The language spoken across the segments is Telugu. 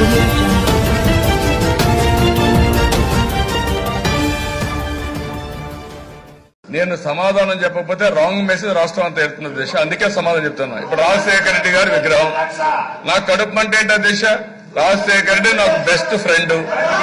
audio jungle. నేను సమాధానం చెప్పకపోతే రాంగ్ మెసేజ్ రాష్ట్రం అంతా ఎడుతున్న దిశ అందుకే సమాధానం చెప్తున్నా ఇప్పుడు రాజశేఖర రెడ్డి గారి విగ్రహం నాకు కడుపు అంటే ఏంటో దిశ రాజశేఖర రెడ్డి నాకు బెస్ట్ ఫ్రెండ్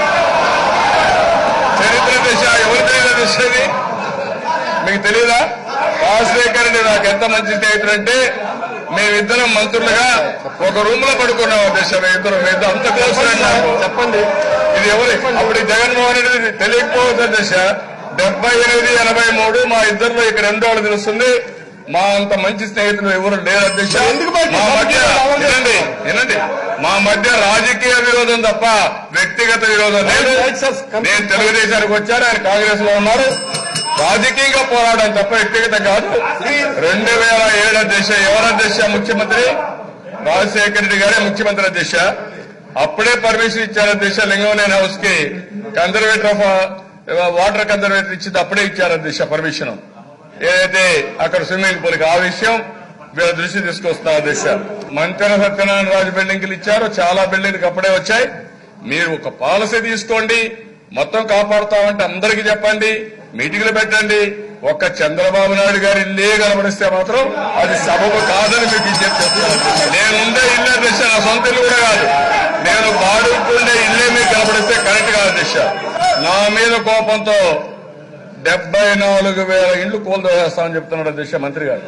చరిత్ర దిశ ఎవరు తెలియదు దిశ ఇది మీకు తెలియదా రాజశేఖర రెడ్డి నాకు ఎంత మంచి స్నేహితుడు అంటే మేమిద్దరం మంత్రులుగా ఒక రూమ్ లో పడుకున్నాం దిశ మేమిద్దరం మేమిద్దరం అంత క్లోజ్ ఫ్రెండ్ నాకు చెప్పండి ఇది ఎవరు అప్పుడు ఈ జగన్మోహన్ రెడ్డి తెలియకపోతే దిశ డెబ్బై ఎనిమిది ఎనభై మూడు మా ఇద్దరిలో ఇక్కడ ఎన్ని వాళ్ళు తెలుస్తుంది మా అంత మంచి స్నేహితులు ఎవరు లేరు అధ్యక్ష మా మధ్య వినండి వినండి మా మధ్య రాజకీయ విరోధం తప్ప వ్యక్తిగత విరోధం లేదు నేను తెలుగుదేశానికి వచ్చాను ఆయన కాంగ్రెస్ లో ఉన్నారు రాజకీయంగా పోరాడడం తప్ప వ్యక్తిగత కాదు రెండు వేల ఏడు అధ్యక్ష ఎవరు అధ్యక్ష ముఖ్యమంత్రి రాజశేఖర రెడ్డి గారే ముఖ్యమంత్రి అధ్యక్ష అప్పుడే పర్మిషన్ ఇచ్చారు అధ్యక్ష లింగంనేని హౌస్ కి కన్జర్వేటర్ ఆఫ్ వాటర్ కన్జర్వేటర్ ఇచ్చింది అప్పుడే ఇచ్చారు అధ్యక్ష పర్మిషన్ ఏదైతే అక్కడ స్విమ్మింగ్ పూల్ కి ఆ విషయం వీళ్ళ దృష్టి తీసుకొస్తున్నారు అధ్యక్ష మంతెన సత్యనారాయణ రాజు బిల్డింగ్లు ఇచ్చారు చాలా బిల్డింగ్లు అప్పుడే వచ్చాయి మీరు ఒక పాలసీ తీసుకోండి మొత్తం కాపాడుతామంటే అందరికీ చెప్పండి మీటింగ్లు పెట్టండి ఒక్క చంద్రబాబు నాయుడు గారి ఇల్లే కనబడిస్తే మాత్రం అది సబబు కాదని మీకు విజ్ఞప్తి చేస్తున్నాను నేనుండే ఇల్లే దిశ నా సొంత ఇల్లు కూడా కాదు నేను బాడుకుండే ఇల్లే మీకు కనబడిస్తే కరెక్ట్ కాదు దిశ నా మీద కోపంతో డెబ్బై నాలుగు వేల ఇండ్లు కూలదోసేస్తామని చెప్తున్నాడు దిశ మంత్రి గారు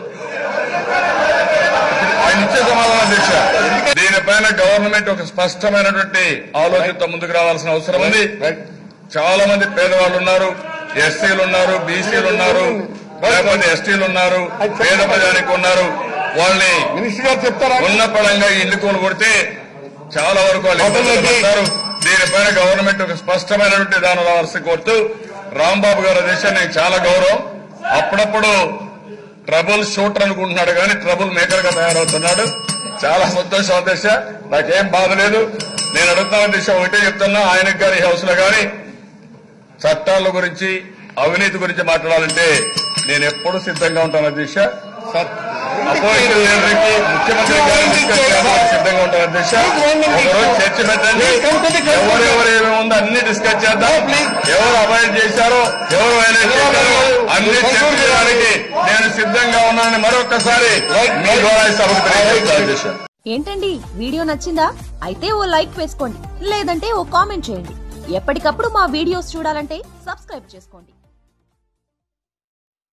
ఆయన ఇచ్చే సమాధానం దీక్ష దీనిపైన గవర్నమెంట్ ఒక స్పష్టమైనటువంటి ఆలోచనతో ముందుకు రావాల్సిన అవసరం ఉంది చాలా మంది పేదవాళ్ళు ఉన్నారు ఎస్సీలు ఉన్నారు బీసీలు ఉన్నారు లేకపోతే ఎస్టీలు ఉన్నారు పేద ప్రజానికి ఉన్నారు వాళ్ళని మినిస్టర్ గారు చెప్తారా ఉన్న పడంగా ఈ ఇల్లు కొను కొడితే చాలా వరకు వాళ్ళు ఇబ్బందులు పడతారు దీనిపైన గవర్నమెంట్ ఒక స్పష్టమైనటువంటి విధానం రావాల్సి కోరుతూ రాంబాబు గారి దేశం నేను చాలా గౌరవం అప్పుడప్పుడు ట్రబుల్ షూటర్ అనుకుంటున్నాడు కానీ ట్రబుల్ మేకర్ గా తయారవుతున్నాడు చాలా సంతోషం దిశ నాకేం బాధ లేదు నేను అడుగుతున్న దిశ ఒకటే చెప్తున్నా ఆయనకు కానీ హౌస్ లో కానీ చట్టాల గురించి అవినీతి గురించి మాట్లాడాలంటే నేను ఎప్పుడు సిద్ధంగా ఉంటాను అధ్యక్ష అపోజిషన్ లీడర్కి ముఖ్యమంత్రి గారిని డిస్కస్ చేయడానికి సిద్ధంగా ఉంటాను అధ్యక్ష ఒకరోజు చర్చ పెట్టండి ఎవరు ఎవరు ఏమేమి ఉందో అన్ని డిస్కస్ చేద్దాం ఎవరు అవాయిడ్ చేశారో ఎవరు వైలేట్ చేశారో అన్ని చర్చించడానికి నేను సిద్ధంగా ఉన్నానని మరొకసారి మీ ద్వారా ఈ సభకు తెలియజేస్తాను అధ్యక్ష ఏంటండి వీడియో నచ్చిందా అయితే ఓ లైక్ వేసుకోండి లేదంటే ఓ కామెంట్ చేయండి ఎప్పటికప్పుడు మా వీడియోస్ చూడాలంటే సబ్స్క్రైబ్ చేసుకోండి